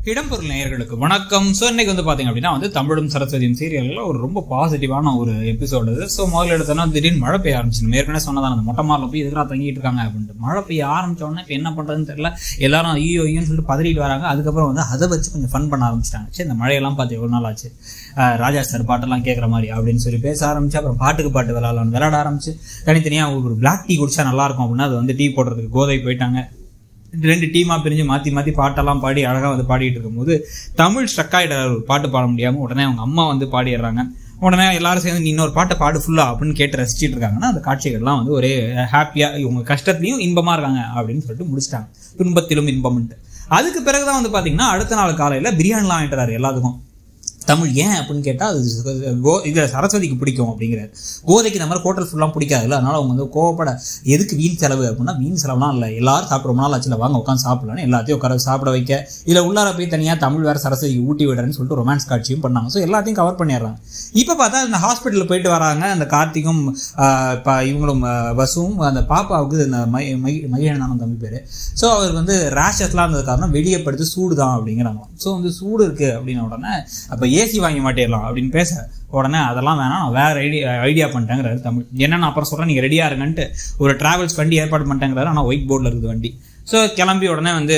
இடம்பொருள் நேயர்களுக்கு வணக்கம் ஸோ இன்னைக்கு வந்து பார்த்தீங்க அப்படின்னா வந்து தமிழும் சரஸ்வதியும் சீரியலில் ஒரு ரொம்ப பாசிட்டிவான ஒரு எபிசோடு இது ஸோ முதல்ல எடுத்தோன்னா திடீர்னு மழை பெய்ய ஆரம்பிச்சு ஏற்கனவே சொன்னதான் அந்த மொட்டை மாரில் போய் எதுக்காக தங்கிட்டு இருக்காங்க அப்படின்ட்டு மழை பெய்ய ஆரம்பிச்ச உடனே இப்போ என்ன பண்ணுறதுன்னு தெரியல எல்லாரும் ஐயோ ஐயோன்னு சொல்லிட்டு பதறிட்டு வராங்க அதுக்கப்புறம் வந்து அதை வச்சு கொஞ்சம் ஃபன் பண்ண ஆரம்பிச்சிட்டாங்க சரி இந்த மழையெல்லாம் பார்த்து எவ்வளோ நாள் ஆச்சு அஹ் ராஜா சார் பாட்டெல்லாம் கேட்குற மாதிரி அப்படின்னு சொல்லி பேச ஆரம்பிச்சு அப்புறம் பாட்டுக்கு பாட்டு விளாட்லான்னு விளையாட ஆரம்பிச்சு தனித்தனியாக ஒரு பிளாக் டீ குடிச்சா நல்லா இருக்கும் அப்படின்னா அது வந்து டீ போடுறதுக்கு கோதை போயிட்டாங்க ரெண்டு டீமா பிரிஞ்சு மாத்தி மாத்தி பாட்டெல்லாம் பாடி அழகா வந்து பாடிட்டு இருக்கும்போது தமிழ் ஸ்ட்ரக் ஆயிடுறாரு ஒரு பாட்டு பாட முடியாம உடனே அவங்க அம்மா வந்து பாடிடுறாங்க உடனே எல்லாரும் சேர்ந்து நீ இன்னொரு பாட்டை பாடு ஃபுல்லா அப்படின்னு கேட்டு ரசிச்சிட்டு இருக்காங்கன்னா அந்த காட்சிகள்லாம் வந்து ஒரே ஹாப்பியா இவங்க கஷ்டத்துலயும் இன்பமா இருக்காங்க அப்படின்னு சொல்லிட்டு முடிச்சிட்டாங்க துன்பத்திலும் இன்பம்ன்ட்டு அதுக்கு பிறகுதான் வந்து பாத்தீங்கன்னா அடுத்த நாள் காலையில பிரியாணிலாம் வாங்கிட்டு வராரு எல்லாத்துக்கும் தமிழ் ஏன் அப்படின்னு கேட்டால் அது கோ இது சரஸ்வதிக்கு பிடிக்கும் அப்படிங்கிறாரு கோதைக்கு இந்த மாதிரி ஹோட்டல் ஃபுல்லாக பிடிக்காதுல்ல அதனால அவங்க வந்து கோவப்பட எதுக்கு வீண் செலவு அப்படின்னா வீண் செலவுலாம் இல்லை எல்லாரும் சாப்பிட ரொம்ப நாள் ஆச்சுல வாங்க உட்காந்து சாப்பிடலான்னு எல்லாத்தையும் உட்கார சாப்பிட வைக்க இல்லை உள்ளார போய் தனியாக தமிழ் வேறு சரஸ்வதிக்கு ஊட்டி விடுறேன்னு சொல்லிட்டு ரொமான்ஸ் காட்சியும் பண்ணாங்க ஸோ எல்லாத்தையும் கவர் பண்ணிடுறாங்க இப்போ பார்த்தா இந்த ஹாஸ்பிட்டலில் போயிட்டு வராங்க அந்த கார்த்திக்கும் இப்போ இவங்களும் ஆஹ், வசுவும் அந்த பாப்பாவுக்கு இந்த மை மை மையனான தம்பி பேர் ஸோ அவர் வந்து ரேஷஸ்லாம் இருந்தது காரணம் வெளியே படுத்து சூடு தான் அப்படிங்கிறாங்களாம் ஸோ வந்து சூடு இருக்குது அப்படின்ன உடனே அப்போ ஏசி வாங்கி மாட்டிடலாம் அப்படின்னு பேச உடனே அதெல்லாம் வேணாம் நான் வேற ஐடியா ஐடியா பண்ணிட்டேங்கிறாரு தமிழ் என்னென்ன அப்புறம் சொல்கிறேன் நீங்கள் ரெடியாக இருங்கன்ட்டு ஒரு டிராவல்ஸ் வண்டி ஏற்பாடு பண்ணிட்டேங்கிறாரு ஆனால் ஒயிட் போர்டில் இருக்குது வண்டி ஸோ கிளம்பி உடனே வந்து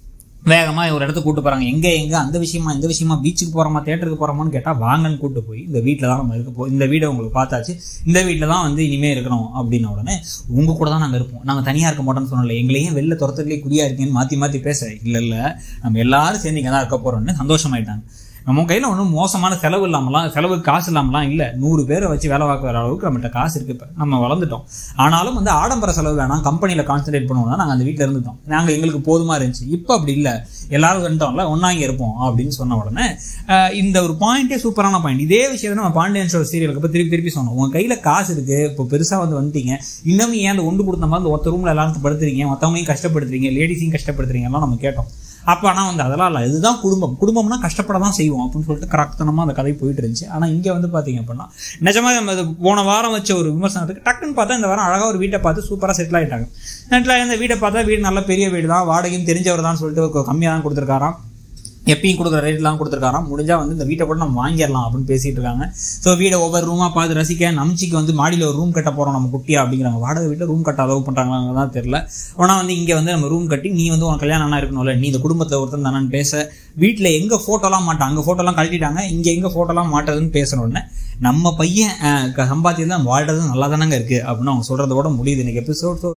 வேகமாக ஒரு இடத்துக்கு கூட்டு போகிறாங்க எங்கே எங்கே அந்த விஷயமா இந்த விஷயமா பீச்சுக்கு போகிறோமா தேட்டருக்கு போகிறோமான்னு கேட்டால் வாங்கன்னு கூட்டு போய் இந்த வீட்டில் தான் நம்ம இருக்க போ இந்த வீடை உங்களுக்கு பார்த்தாச்சு இந்த வீட்டில் தான் வந்து இனிமேல் இருக்கணும் அப்படின்ன உடனே உங்கள் கூட தான் நாங்கள் இருப்போம் நாங்கள் தனியாக இருக்க மாட்டோம்னு சொன்னல எங்களையும் வெளில துரத்துலேயே குறியா இருக்கீங்கன்னு மாற்றி மாற்றி பேச இல்லை இல்லை நம்ம எல்லாரும் சேர்ந்து இங்கே தான் இருக்க போகிறோம்னு சந்தோஷமாயிட்டாங்க நம்ம கையில் ஒன்றும் மோசமான செலவு இல்லாமலாம் செலவுக்கு காசு இல்லாமலாம் இல்லை நூறு பேரை வச்சு வேலை பார்க்குற அளவுக்கு நம்மகிட்ட காசு இருக்குது இப்போ நம்ம வளர்ந்துட்டோம் ஆனாலும் வந்து ஆடம்பர செலவு வேணாம் கம்பெனியில் கான்சன்ட்ரேட் பண்ணுவோம் நாங்கள் அந்த வீட்டில் இருந்துட்டோம் நாங்கள் எங்களுக்கு போதுமா இருந்துச்சு இப்போ அப்படி இல்லை எல்லாரும் வந்துட்டோம்ல ஒன்றா இங்கே இருப்போம் அப்படின்னு சொன்ன உடனே ஆஹ் இந்த ஒரு பாயிண்டே சூப்பரான பாயிண்ட் இதே விஷயத்தை நம்ம பாண்டியன் ஷோ சீரியலுக்கு இப்போ திருப்பி திருப்பி சொன்னோம் உங்கள் கையில் காசு இருக்குது இப்போ பெருசாக வந்து வந்துட்டீங்க இன்னமும் ஏன் அந்த ஒன்று கொடுத்த மாதிரி அந்த ஒருத்த ரூமில் எல்லாரும் படுத்துறீங்க மற்றவங்களையும் கஷ்டப்படுத்துறீங்க லேடிஸையும் கஷ்டப்படுத்துறீங்க எல்லாம் நம்ம கேட்டோம் அப்போ ஆனால் வந்து அதெல்லாம் இல்லை இதுதான் குடும்பம் குடும்பம்னா கஷ்டப்பட தான் செய்வோம் அப்படின்னு சொல்லிட்டு கரெக்டனமாக அந்த கதை போயிட்டு இருந்துச்சு ஆனால் இங்கே வந்து பார்த்தீங்க அப்படின்னா நிஜமாக நம்ம இது போன வாரம் வச்ச ஒரு விமர்சனத்துக்கு டக்குன்னு பார்த்தா இந்த வாரம் அழகாக ஒரு வீட்டை பார்த்து சூப்பராக செட்டில் ஆகிட்டாங்க செட்டில் இந்த வீட்டை பார்த்தா வீடு நல்ல பெரிய வீடு தான் வாடகையும் தெரிஞ்சவர் தான் சொல்லிட்டு ஒரு கம்மியாக தான் கொடுத்துருக்காராம் எப்பயும் கொடுக்குற ரேட்லாம் கொடுத்துருக்காராம் முடிஞ்சா வந்து இந்த வீட்டை கூட நம்ம வாங்கிடலாம் அப்படின்னு பேசிட்டு இருக்காங்க ஸோ வீடை ஒவ்வொரு ரூமாக பார்த்து ரசிக்க நம்ச்சிக்கு வந்து மாடியில் ஒரு ரூம் கட்ட போகிறோம் நம்ம குட்டியா அப்படிங்கிறாங்க வாடகை வீட்டில் ரூம் கட்ட அளவு பண்ணுறாங்களாங்க தான் தெரியல ஆனால் வந்து இங்கே வந்து நம்ம ரூம் கட்டி நீ வந்து உனக்கு கல்யாணம் ஆனா இருக்கணும்ல நீ இந்த குடும்பத்தில் ஒருத்தன் தானேன்னு பேச வீட்டில் எங்கே ஃபோட்டோலாம் மாட்டான் அங்கே ஃபோட்டோலாம் கழட்டிட்டாங்க இங்கே எங்கே ஃபோட்டோலாம் மாட்டுறதுன்னு பேசுன உடனே நம்ம பையன் சம்பாத்தியம் தான் வாழ்றது நல்லா தானங்க இருக்குது அப்படின்னு அவங்க சொல்கிறத விட முடியுது இன்னைக்கு எபிசோட்